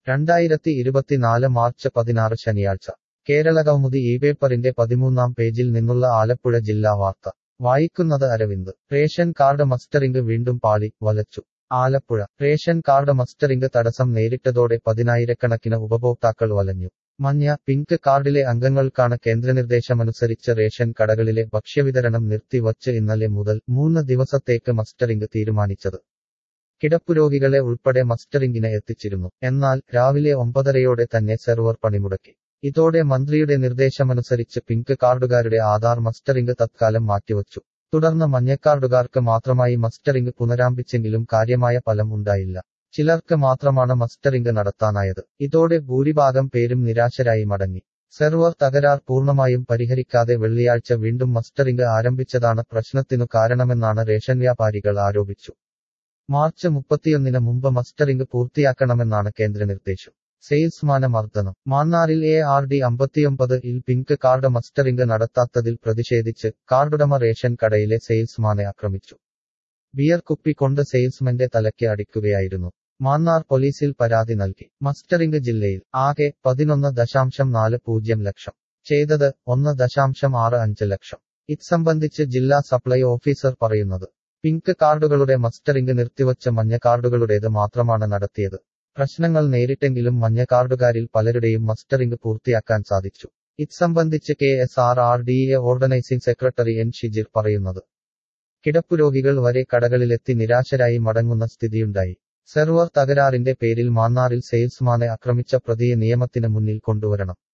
രണ്ടായിരത്തി ഇരുപത്തിനാല് മാർച്ച് പതിനാറ് ശനിയാഴ്ച കേരളകൗമുദി ഈ പേപ്പറിന്റെ പതിമൂന്നാം പേജിൽ നിന്നുള്ള ആലപ്പുഴ ജില്ലാ വാർത്ത വായിക്കുന്നത് അരവിന്ദ് റേഷൻ കാർഡ് മസ്റ്ററിംഗ് വീണ്ടും പാളി വലച്ചു ആലപ്പുഴ റേഷൻ കാർഡ് മസ്റ്ററിംഗ് തടസ്സം നേരിട്ടതോടെ പതിനായിരക്കണക്കിന് ഉപഭോക്താക്കൾ വലഞ്ഞു മഞ്ഞ പിങ്ക് കാർഡിലെ അംഗങ്ങൾക്കാണ് കേന്ദ്രനിർദ്ദേശമനുസരിച്ച് റേഷൻ കടകളിലെ ഭക്ഷ്യവിതരണം നിർത്തിവച്ച് ഇന്നലെ മുതൽ മൂന്ന് ദിവസത്തേക്ക് മസ്റ്ററിംഗ് തീരുമാനിച്ചത് കിടപ്പുരോഗികളെ ഉൾപ്പെടെ മസ്റ്ററിംഗിന് എത്തിച്ചിരുന്നു എന്നാൽ രാവിലെ ഒമ്പതരയോടെ തന്നെ സെർവർ പണിമുടക്കി ഇതോടെ മന്ത്രിയുടെ നിർദ്ദേശമനുസരിച്ച് പിങ്ക് കാർഡുകാരുടെ ആധാർ മസ്റ്ററിംഗ് തത്കാലം മാറ്റിവച്ചു തുടർന്ന് മഞ്ഞക്കാർഡുകാർക്ക് മാത്രമായി മസ്റ്ററിംഗ് പുനരാരംഭിച്ചെങ്കിലും കാര്യമായ ഫലം ഉണ്ടായില്ല ചിലർക്ക് മാത്രമാണ് മസ്റ്ററിംഗ് നടത്താനായത് ഇതോടെ ഭൂരിഭാഗം പേരും നിരാശരായി മടങ്ങി സെർവർ തകരാർ പൂർണ്ണമായും പരിഹരിക്കാതെ വെള്ളിയാഴ്ച വീണ്ടും മസ്റ്ററിംഗ് ആരംഭിച്ചതാണ് പ്രശ്നത്തിനു കാരണമെന്നാണ് റേഷൻ വ്യാപാരികൾ ആരോപിച്ചു മാർച്ച് മുപ്പത്തിയൊന്നിന് മുമ്പ് മസ്റ്ററിംഗ് പൂർത്തിയാക്കണമെന്നാണ് കേന്ദ്ര നിർദ്ദേശം സെയിൽസ്മാന മർദ്ദനം മാന്നാറിൽ എ ആർ ഡി അമ്പത്തിയൊമ്പത് ഇൽ പിങ്ക് കാർഡ് മസ്റ്ററിംഗ് നടത്താത്തതിൽ പ്രതിഷേധിച്ച് കാർഡുടമ റേഷൻ കടയിലെ സെയിൽസ്മാനെ ആക്രമിച്ചു ബിയർ കുപ്പി കൊണ്ട് സെയിൽസ്മാന്റെ തലയ്ക്ക് അടിക്കുകയായിരുന്നു മാന്നാർ പോലീസിൽ പരാതി നൽകി മസ്റ്ററിംഗ് ജില്ലയിൽ ആകെ പതിനൊന്ന് ദശാംശം നാല് പൂജ്യം ലക്ഷം ചെയ്തത് ഒന്ന് ദശാംശം ആറ് അഞ്ച് ലക്ഷം ഇത് സംബന്ധിച്ച് ജില്ലാ സപ്ലൈ ഓഫീസർ പറയുന്നത് പിങ്ക് കാർഡുകളുടെ മസ്റ്ററിംഗ് നിർത്തിവച്ച മഞ്ഞ കാർഡുകളുടേത് മാത്രമാണ് നടത്തിയത് പ്രശ്നങ്ങൾ നേരിട്ടെങ്കിലും മഞ്ഞ കാർഡുകാരിൽ പലരുടെയും മസ്റ്ററിംഗ് പൂർത്തിയാക്കാൻ സാധിച്ചു ഇത് സംബന്ധിച്ച് K S R R D A organising secretary N Shijir പറയുന്നത് കിടപ്പുരോഗികൾ വരെ കടകളിലെത്തി നിരാശരായി മടങ്ങുന്ന സ്ഥിതിയുണ്ടായി സെർവർ തകരാറിന്റെ പേരിൽ മാന്നാറിൽ സെയിൽസ്മാനെ ആക്രമിച്ച പ്രതിയെ നിയമത്തിന് മുന്നിൽ കൊണ്ടുവരണം